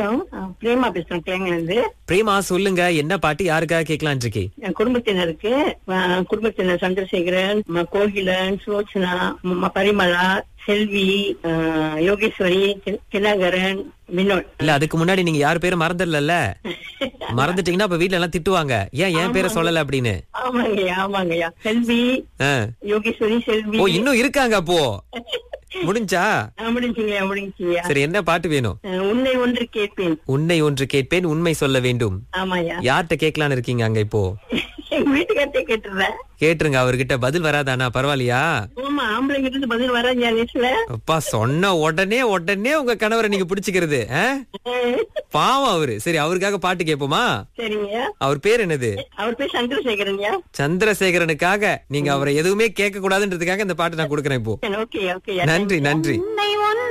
வணக்கம் அஹ், பிரேமா பேசுறேன் கிளைங்கல இருந்து பிரேமா சொல்லுங்க என்ன பாட்டு யாருக்காக கேட்கலாம் இருக்கே என் குடும்பத்தினருக்கு அஹ், குடும்பத்தினர் சந்திரசேகரன் ம- கோகிலன் சுலோச்சனா ம- ம- பரிமளா செல்வி அஹ், யோகேஸ்வரி தின- தினகரன் வினோத் இல்ல அதுக்கு முன்னாடி நீங்க யார் பேரும் மறந்துடல மறந்துட்டீங்கன்னா அப்ப வீட்ல எல்லாம் திட்டுவாங்க ஏன் என் பேரை சொல்லல அப்படின்னு ஆமாங்கய்யா ஆமாங்கய்யா செல்வி ஆ. யோகேஸ்வரி செல்வி ஓ இன்னும் இருக்காங்க அப்போ முடிஞ்சா அஹ், முடிஞ்சுங்கய்யா முடிஞ்சுங்கய்யா சரி என்ன பாட்டு வேணும் அஹ், உன்னை ஒன்று கேட்பேன் உன்னை ஒன்று கேட்பேன் உண்மை சொல்ல வேண்டும் ஆமாய்யா யார்கிட்ட கேட்கலான்னு இருக்கீங்க அங்க இப்போ எங்க வீட்டுக்கார்ட்டே கேட்டுறேன் கேட்டுருங்க அவர்கிட்ட பதில் வராதானா பரவாயில்லையா ஆமா ஆம்பளைங்கிட்ட இருந்து பதில் வராங்க லிஸ்ட்ல அப்பா சொன்ன உடனே உடனே உங்க கணவரை நீங்க பிடிச்சுக்கிறது ஆ? பாவம் அவரு சரி அவருக்காக பாட்டு கேட்போமா சரிங்கய்யா அவர் பேர் என்னது அவர் பேர் சந்திரசேகரன்யா சந்திரசேகரனுக்காக நீங்க அவரை எதுவுமே கேட்க கூடாதுன்றதுக்காக இந்த பாட்டு நான் கொடுக்கறேன் இப்போ ஓகே ஓகே நன்றி நன்றி உன்னை ஒன்று